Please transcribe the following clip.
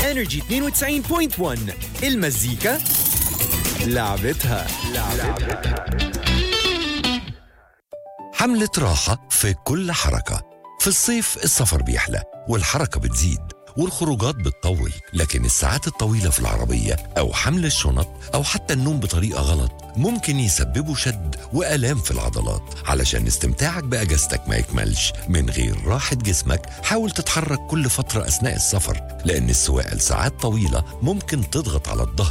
انرجي 92.1 المزيكا لعبتها حملة راحة في كل حركة في الصيف السفر بيحلى والحركة بتزيد والخروجات بتطول لكن الساعات الطويلة في العربية أو حمل الشنط أو حتى النوم بطريقة غلط ممكن يسببوا شد وآلام في العضلات علشان استمتاعك بأجازتك ما يكملش من غير راحة جسمك حاول تتحرك كل فترة أثناء السفر لأن السواقة لساعات طويلة ممكن تضغط على الظهر